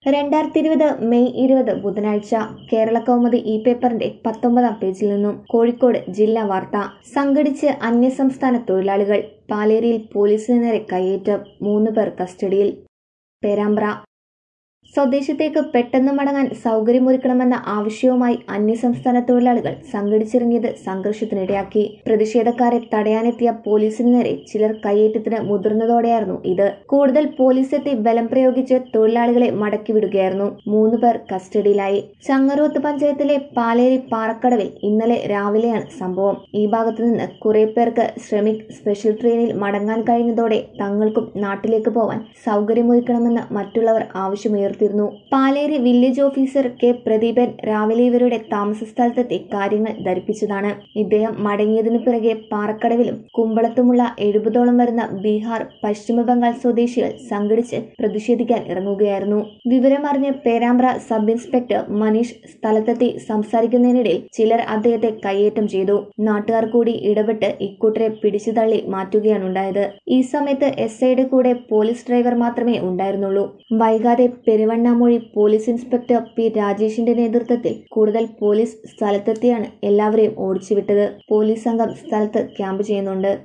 രണ്ടായിരത്തി ഇരുപത് മെയ് ഇരുപത് ബുധനാഴ്ച കേരള കൗമുദി ഇ പേപ്പറിന്റെ പത്തൊമ്പതാം പേജിൽ നിന്നും കോഴിക്കോട് ജില്ലാ വാർത്ത സംഘടിച്ച് അന്യസംസ്ഥാന തൊഴിലാളികൾ പാലേരിയിൽ പോലീസിന് നേരെ കയ്യേറ്റം മൂന്ന് പേർ കസ്റ്റഡിയിൽ പേരാമ്പ്ര സ്വദേശത്തേക്ക് പെട്ടെന്ന് മടങ്ങാൻ സൗകര്യമൊരുക്കണമെന്ന ആവശ്യവുമായി അന്യസംസ്ഥാന തൊഴിലാളികൾ സംഘടിച്ചിറങ്ങിയത് സംഘർഷത്തിനിടയാക്കി പ്രതിഷേധക്കാരെ തടയാനെത്തിയ പോലീസിന് നേരെ ചിലർ കയ്യേറ്റത്തിന് മുതിർന്നതോടെയായിരുന്നു ഇത് കൂടുതൽ പോലീസ് എത്തി ബലം പ്രയോഗിച്ച് തൊഴിലാളികളെ മടക്കിവിടുകയായിരുന്നു മൂന്ന് പേർ കസ്റ്റഡിയിലായി ചങ്ങരോത്ത് പഞ്ചായത്തിലെ പാലേരി പാറക്കടവിൽ ഇന്നലെ രാവിലെയാണ് സംഭവം ഈ ഭാഗത്തു നിന്ന് കുറെ പേർക്ക് ശ്രമിക് സ്പെഷ്യൽ ട്രെയിനിൽ മടങ്ങാൻ കഴിഞ്ഞതോടെ തങ്ങൾക്കും നാട്ടിലേക്ക് പോവാൻ സൗകര്യമൊരുക്കണമെന്ന് മറ്റുള്ളവർ ആവശ്യമുയർത്തിയിരുന്നു Paleri village officer K Pradeepan രാവിലെ ഇവരുടെ താമസ സ്ഥലത്തെത്തി കാര്യങ്ങൾ ധരിപ്പിച്ചതാണ് ഇദ്ദേഹം മടങ്ങിയതിനു പിറകെ പാറക്കടവിലും കുമ്പളത്തുമുള്ള എഴുപതോളം വരുന്ന ബീഹാർ പശ്ചിമബംഗാൾ സ്വദേശികൾ സംഘടിച്ച് പ്രതിഷേധിക്കാൻ ഇറങ്ങുകയായിരുന്നു വിവരമറിഞ്ഞ് പേരാമ്പ്ര സബ് ഇൻസ്പെക്ടർ മനീഷ് സ്ഥലത്തെത്തി സംസാരിക്കുന്നതിനിടയിൽ ചിലർ അദ്ദേഹത്തെ കയ്യേറ്റം ചെയ്തു നാട്ടുകാർ കൂടി ഇടപെട്ട് ഇക്കൂട്ടരെ പിടിച്ചു തള്ളി മാറ്റുകയാണുണ്ടായത് ഈ സമയത്ത് എസ് ഐയുടെ കൂടെ പോലീസ് ഡ്രൈവർ മാത്രമേ ഉണ്ടായിരുന്നുള്ളൂ വൈകാതെ പെരുവണ്ണാമൊഴി പോലീസ് ഇൻസ്പെക്ടർ പി രാജേഷിന്റെ നേതൃത്വത്തിൽ കൂടുതൽ പോലീസ് സ്ഥലത്തെത്തിയാണ് എല്ലാവരെയും ഓടിച്ചുവിട്ടത് പോലീസ് സംഘം സ്ഥലത്ത് ക്യാമ്പ് ചെയ്യുന്നുണ്ട്